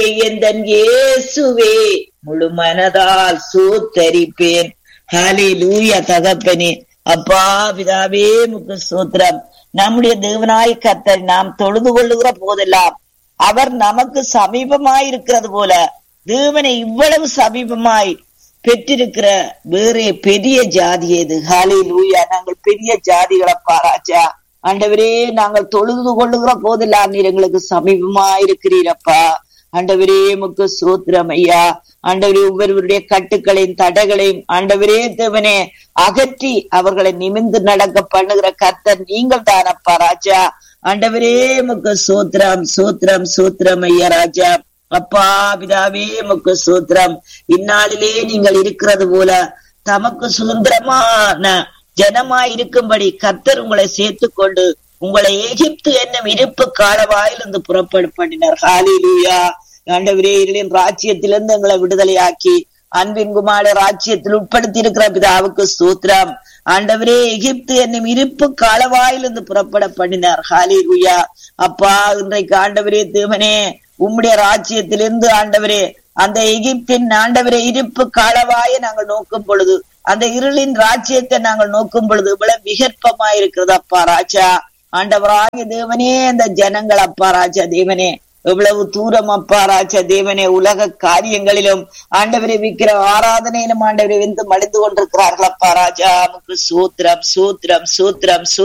எந்தன் இயேசுவே முழு மனதால் சூத்தரிப்பேன் ஹாலே லூயா தகப்பனே அப்பா பிதாவே முக்கு சூத்திரம் நம்முடைய தேவனாய் கர்த்தரை நாம் தொழுது கொள்ளுகிற போதெல்லாம் அவர் நமக்கு சமீபமாய் இருக்கிறது போல தேவனை இவ்வளவு சமீபமாய் பெற்றிருக்கிற வேறே பெரிய ஜாதி எது ஹாலே லூயா நாங்கள் பெரிய ஜாதிகளப்பா ராஜா ஆண்டவரே நாங்கள் தொழுது கொள்ளுகிற போதெல்லாம் நீர் எங்களுக்கு சமீபமா இருக்கிறீரப்பா ஆண்டவரே முக்கு சூத்திரம் ஐயா ஆண்டவரே ஒவ்வொருவருடைய கட்டுக்களையும் தடைகளையும் ஆண்டவரே தேவனே அகற்றி அவர்களை நிமிந்து நடக்க பண்ணுகிற கர்த்தர் நீங்கள் தானப்பா ராஜா ஆண்டவரே முக்கு சூத்திரம் சூத்திரம் சூத்திரம் ஐயா ராஜா அப்பா பிதாவே முக்கு சூத்திரம் இந்நாளிலே நீங்கள் இருக்கிறது போல தமக்கு சுதந்திரமான ஜனமாய் இருக்கும்படி கர்த்தர் உங்களை சேர்த்து கொண்டு உங்களை எகிப்து என்னும் இருப்பு காலவாயிலிருந்து புறப்பட பண்ணினார் ஹாலிலூயா ஆண்டவரே இருளின் ராஜ்யத்திலிருந்து எங்களை விடுதலையாக்கி அன்பின் குமார ராஜ்யத்தில் உட்படுத்தி இருக்கிற பிதாவுக்கு சூத்திரம் ஆண்டவரே எகிப்து என்னும் இருப்பு காலவாயிலிருந்து புறப்பட பண்ணினார் ஹாலிலூயா அப்பா இன்றைக்கு ஆண்டவரே தேவனே உம்முடைய ராஜ்யத்திலிருந்து ஆண்டவரே அந்த எகிப்தின் ஆண்டவரே இருப்பு காலவாய நாங்கள் நோக்கும் பொழுது அந்த இருளின் ராஜ்யத்தை நாங்கள் நோக்கும் பொழுது இவ்வளவு விகற்பமா இருக்கிறது அப்பா ராஜா ஆண்டவராகிய தேவனே அந்த ஜனங்கள் அப்பா ராஜா தேவனே எவ்வளவு தூரம் அப்பா ராஜா தேவனே உலக காரியங்களிலும் ஆண்டவரை விக்கிற ஆராதனையிலும் ஆண்டவரை வெந்து மடிந்து கொண்டிருக்கிறார்கள் அப்பா ராஜா நமக்கு சூத்திரம் சூத்திரம் சூத்திரம்